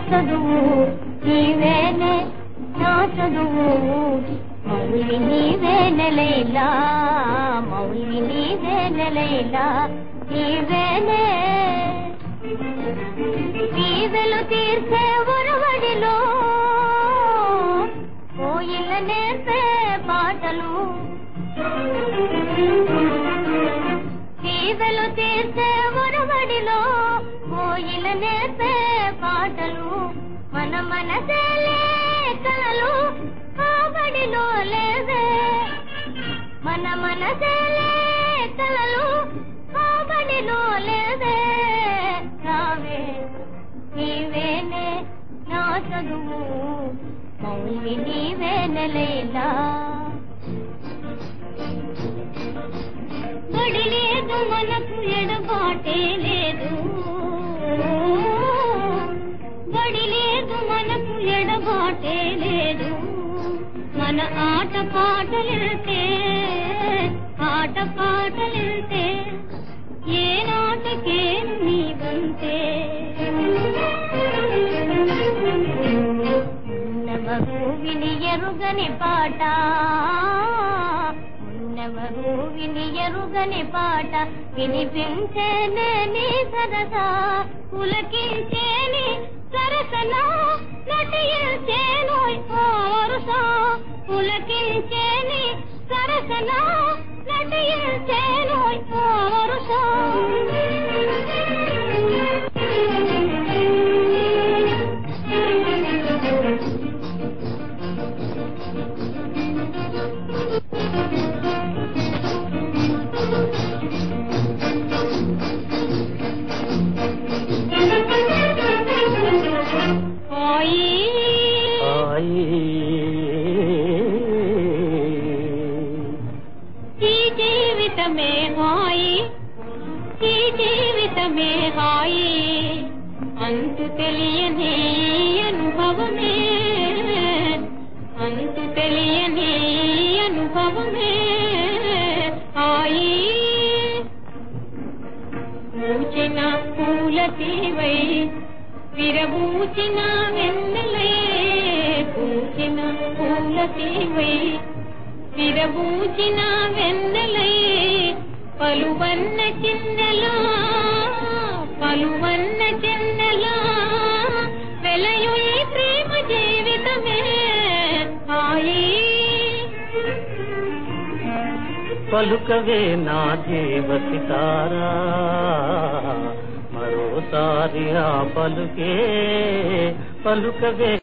చదువు నీవేనే నా చదువు మౌలి నీవే నెలైలా మౌలి నీవే నెలైలా నీవేనే వీధులు తీర్చే ఉరవడిలో కోయిల నేర్పే పాటలు వీధులు తీర్చే ఉరవడిలో కోయిల నేర్పే పాటలు మన మనసేలే కలలు ఆ బడిలో లేవే మన మనసేలే కలలు ఆ బడిలో లేవే రావే నీవేనే నా చదువు మౌలి నీవే నెలైలా బడి లేదు మనకు ఎడబాటే లేదు బడి లేదు మనకు ఎడబాటే లేదు మన ఆట పాటలితే ఆట పాటలితే ఏ నాటకే నీవంతే ఉన్నవరు విని ఎరుగని పాట ఉన్నవరు విని ఎరుగని పాట వినిపించేనే నీ సరసా పులకించేని సరసన నటించేను వరుస పులకించేని సరసన నటించేను వరుస హాయి ఈ జీవితమే హాయి ఈ జీవితమే హాయి అంతు తెలియని అనుభవమే అంతు తెలియని అనుభవమే హాయి పూచిన పూల తీవై విరబూచిన వెన్నెలే పూచిన పూల తీవై విరబూచిన వెన్నెలై పలువన్న చిన్నెలా పలువన్న చిన్నెలా వెలయు ఈ ప్రేమ జీవితమే హాయి పలుకవే నా దేవసి తారా మరోసారి ఆ పలుకే పలుకవే